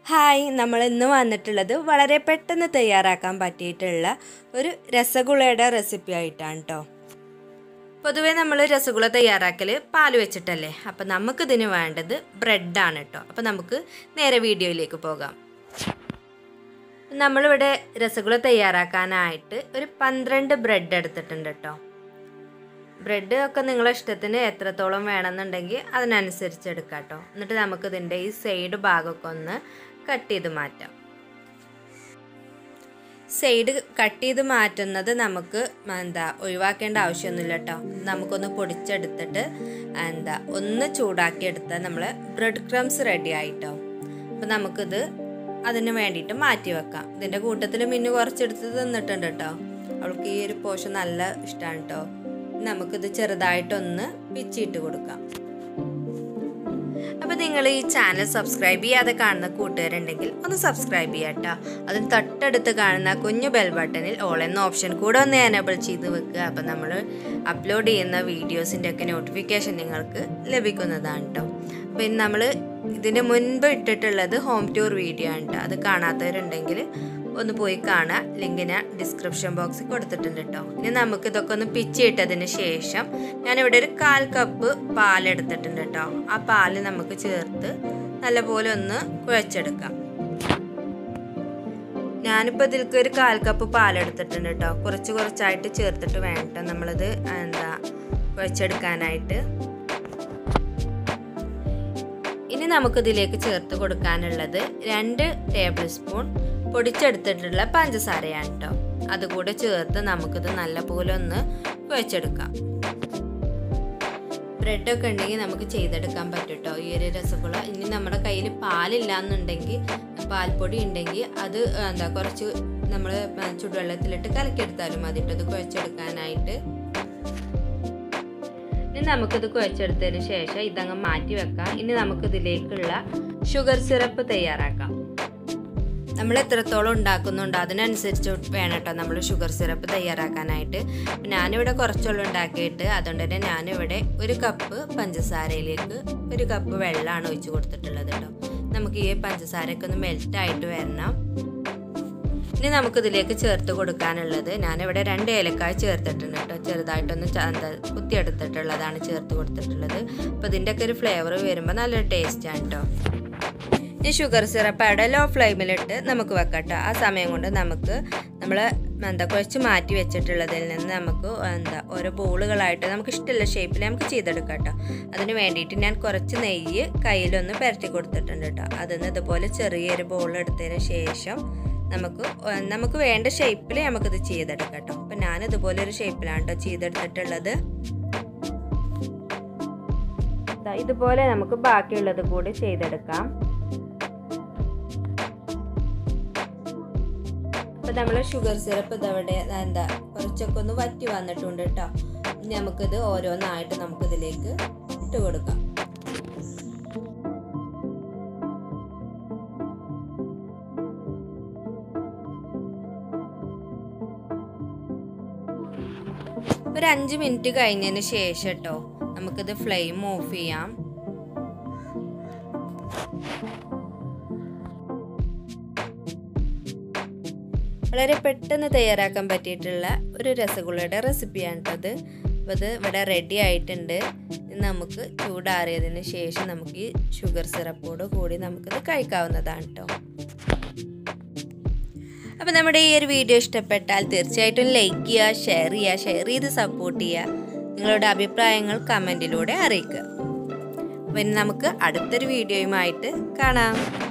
hi നമ്മൾ ഇന്ന് വന്നിട്ടുള്ളത് വളരെ പെട്ടെന്ന് തയ്യാറാക്കാൻ പറ്റിയിട്ടുള്ള ഒരു രസഗുളയുടെ റെസിപ്പി ആയിട്ടാണ് കേട്ടോ പൊതുവേ നമ്മൾ രസഗുള തയ്യാറാക്കൽ പാൽ വെച്ചിട്ടല്ലേ അപ്പം നമുക്കിതിന് വേണ്ടത് ബ്രെഡാണ് കേട്ടോ അപ്പം നമുക്ക് നേരെ വീഡിയോയിലേക്ക് പോകാം നമ്മളിവിടെ രസഗുള തയ്യാറാക്കാനായിട്ട് ഒരു പന്ത്രണ്ട് ബ്രെഡ് എടുത്തിട്ടുണ്ട് കേട്ടോ ബ്രെഡ് ഒക്കെ നിങ്ങളെ ഇഷ്ടത്തിന് എത്രത്തോളം വേണമെന്നുണ്ടെങ്കിൽ അതിനനുസരിച്ച് എടുക്കാം കേട്ടോ എന്നിട്ട് നമുക്ക് ഇതിൻ്റെ ഈ സൈഡ് ഭാഗമൊക്കെ ഒന്ന് കട്ട് ചെയ്ത് മാറ്റാം സൈഡ് കട്ട് ചെയ്ത് മാറ്റുന്നത് നമുക്ക് എന്താ ഒഴിവാക്കേണ്ട ആവശ്യമൊന്നുമില്ല കേട്ടോ നമുക്കൊന്ന് പൊടിച്ചെടുത്തിട്ട് എന്താ ഒന്ന് ചൂടാക്കി എടുത്താൽ നമ്മൾ ബ്രെഡ് ക്രംസ് റെഡി ആയിട്ടോ അപ്പം നമുക്കിത് അതിന് വേണ്ടിയിട്ട് മാറ്റി വെക്കാം ഇതിൻ്റെ കൂട്ടത്തിൽ മിന്നു കുറച്ചെടുത്ത് തിന്നിട്ടുണ്ട് കേട്ടോ അവൾക്ക് ഈ ഒരു പോഷൻ നല്ല ഇഷ്ടമാണ് കേട്ടോ നമുക്കിത് ചെറുതായിട്ടൊന്ന് പിച്ചിട്ട് കൊടുക്കാം അപ്പോൾ നിങ്ങൾ ഈ ചാനൽ സബ്സ്ക്രൈബ് ചെയ്യാതെ കാണുന്ന കൂട്ടുകാരുണ്ടെങ്കിൽ ഒന്ന് സബ്സ്ക്രൈബ് ചെയ്യാം കേട്ടോ അതിന് തൊട്ടടുത്ത് കാണുന്ന കുഞ്ഞു ബെൽ ബട്ടണിൽ ഓൾ എന്ന ഓപ്ഷൻ കൂടെ ഒന്ന് എനേബിൾ ചെയ്ത് വെക്കുക അപ്പോൾ നമ്മൾ അപ്ലോഡ് ചെയ്യുന്ന വീഡിയോസിൻ്റെ ഒക്കെ നോട്ടിഫിക്കേഷൻ നിങ്ങൾക്ക് ലഭിക്കുന്നതാണ് കേട്ടോ പിന്നെ നമ്മൾ ഇതിന് മുൻപ് ഇട്ടിട്ടുള്ളത് ഹോം ടൂർ വീഡിയോ ആണ് കേട്ടോ അത് കാണാത്തവരുണ്ടെങ്കിൽ ഒന്ന് പോയി കാണാം ലിങ്ക് ഞാൻ ഡിസ്ക്രിപ്ഷൻ ബോക്സിൽ കൊടുത്തിട്ടുണ്ട് കേട്ടോ ഇനി നമുക്ക് ഇതൊക്കെ ഒന്ന് പിച്ചിട്ടതിന് ശേഷം ഞാനിവിടെ ഒരു കാൽ കപ്പ് പാലെടുത്തിട്ടുണ്ട് കേട്ടോ ആ പാല് നമുക്ക് ചേർത്ത് നല്ലപോലെ ഒന്ന് കുഴച്ചെടുക്കാം ഞാനിപ്പോൾ ഇതിലേക്ക് ഒരു കാൽ കപ്പ് പാലെടുത്തിട്ടുണ്ട് കേട്ടോ കുറച്ച് കുറച്ചായിട്ട് ചേർത്തിട്ട് വേണ്ട നമ്മളിത് എന്താ കുഴച്ചെടുക്കാനായിട്ട് ഇനി നമുക്കിതിലേക്ക് ചേർത്ത് കൊടുക്കാനുള്ളത് രണ്ട് ടേബിൾ സ്പൂൺ പൊടിച്ചെടുത്തിട്ടുള്ള പഞ്ചസാരയാണ് കേട്ടോ അതുകൂടെ ചേർത്ത് നമുക്കിത് നല്ലപോലെ ഒന്ന് കുഴച്ചെടുക്കാം ബ്രെഡൊക്കെ ഉണ്ടെങ്കിൽ നമുക്ക് ചെയ്തെടുക്കാൻ പറ്റും കേട്ടോ ഈ ഒരു രസഗുള ഇനി നമ്മുടെ കയ്യിൽ പാലില്ല എന്നുണ്ടെങ്കിൽ പാൽപ്പൊടി ഉണ്ടെങ്കിൽ അത് എന്താ കുറച്ച് നമ്മൾ ചുടുവെള്ളത്തിലിട്ട് കലക്കിയെടുത്താലും മതി കേട്ടോ ഇത് കുഴച്ചെടുക്കാനായിട്ട് ഇനി നമുക്കിത് കുഴച്ചെടുത്തതിന് ശേഷം ഇതങ്ങ് മാറ്റി വെക്കാം ഇനി നമുക്കിതിലേക്കുള്ള ഷുഗർ സിറപ്പ് തയ്യാറാക്കാം നമ്മൾ എത്രത്തോളം ഉണ്ടാക്കുന്നുണ്ടോ അതിനനുസരിച്ച് വേണം കേട്ടോ നമ്മൾ ഷുഗർ സിറപ്പ് തയ്യാറാക്കാനായിട്ട് ഞാനിവിടെ കുറച്ചുള്ള ഉണ്ടാക്കിയിട്ട് അതുകൊണ്ട് തന്നെ ഞാനിവിടെ ഒരു കപ്പ് പഞ്ചസാരയിലേക്ക് ഒരു കപ്പ് വെള്ളമാണ് ഒഴിച്ച് കൊടുത്തിട്ടുള്ളത് കേട്ടോ നമുക്ക് ഈ പഞ്ചസാരയൊക്കെ ഒന്ന് മെൽറ്റായിട്ട് വരണം ഇനി നമുക്കിതിലേക്ക് ചേർത്ത് കൊടുക്കാനുള്ളത് ഞാനിവിടെ രണ്ട് ഏലക്കായ ചേർത്തിട്ടുണ്ട് കേട്ടോ ചെറുതായിട്ടൊന്ന് എന്താ കുത്തിയെടുത്തിട്ടുള്ളതാണ് ചേർത്ത് കൊടുത്തിട്ടുള്ളത് അപ്പോൾ ഇതിൻ്റെയൊക്കെ ഒരു ഫ്ലേവർ വരുമ്പോൾ നല്ലൊരു ടേസ്റ്റാണ് കേട്ടോ ഈ ഷുഗർ സിറപ്പ് അവിടെ ലോ ഫ്ലെയിമിലിട്ട് നമുക്ക് വെക്കാം കേട്ടോ ആ സമയം കൊണ്ട് നമുക്ക് നമ്മൾ എന്താ കുഴച്ച് മാറ്റി വെച്ചിട്ടുള്ളതിൽ നിന്ന് നമുക്ക് എന്താ ഓരോ ബോളുകളായിട്ട് നമുക്ക് ഇഷ്ടമുള്ള ഷേപ്പിൽ നമുക്ക് ചെയ്തെടുക്കാം കേട്ടോ അതിന് വേണ്ടിയിട്ട് ഞാൻ കുറച്ച് നെയ്യ് കയ്യിലൊന്ന് പുരട്ടി കൊടുത്തിട്ടുണ്ട് കേട്ടോ അതിൽ ഇതുപോലെ ചെറിയൊരു ബോൾ എടുത്തതിന് ശേഷം നമുക്ക് നമുക്ക് വേണ്ട ഷേപ്പിൽ നമുക്കിത് ചെയ്തെടുക്കാം കേട്ടോ അപ്പം ഞാൻ ഇതുപോലെ ഒരു ഷേപ്പിലാണ് കേട്ടോ ചെയ്തെടുത്തിട്ടുള്ളത് ഇതുപോലെ നമുക്ക് ബാക്കിയുള്ളത് കൂടി ചെയ്തെടുക്കാം അപ്പോൾ നമ്മൾ ഷുഗർ സിറപ്പ് ഇതവിടെ എന്താ കുറച്ചൊക്കെ ഒന്ന് വറ്റി വന്നിട്ടുണ്ട് കേട്ടോ ഇനി നമുക്കിത് ഓരോന്നായിട്ട് നമുക്കിതിലേക്ക് ഇട്ട് കൊടുക്കാം ഒരു അഞ്ച് മിനിറ്റ് കഴിഞ്ഞതിന് ശേഷം കേട്ടോ നമുക്കിത് ഫ്ലെയിം ഓഫ് ചെയ്യാം വളരെ പെട്ടെന്ന് തയ്യാറാക്കാൻ പറ്റിയിട്ടുള്ള ഒരു രസഗുളയുടെ റെസിപ്പിയാണ് കേട്ടത് അപ്പോൾ ഇത് ഇവിടെ റെഡി ആയിട്ടുണ്ട് നമുക്ക് ചൂടാറിയതിന് ശേഷം നമുക്ക് ഈ ഷുഗർ സിറപ്പോട് കൂടി നമുക്കിത് കഴിക്കാവുന്നതാണ് കേട്ടോ അപ്പോൾ നമ്മുടെ ഈ ഒരു വീഡിയോ ഇഷ്ടപ്പെട്ടാൽ തീർച്ചയായിട്ടും ലൈക്ക് ചെയ്യുക ഷെയർ ചെയ്യുക ഷെയർ ചെയ്ത് സപ്പോർട്ട് ചെയ്യുക നിങ്ങളുടെ അഭിപ്രായങ്ങൾ കമൻറ്റിലൂടെ അറിയിക്കുക പിന്നെ നമുക്ക് അടുത്തൊരു വീഡിയോയുമായിട്ട് കാണാം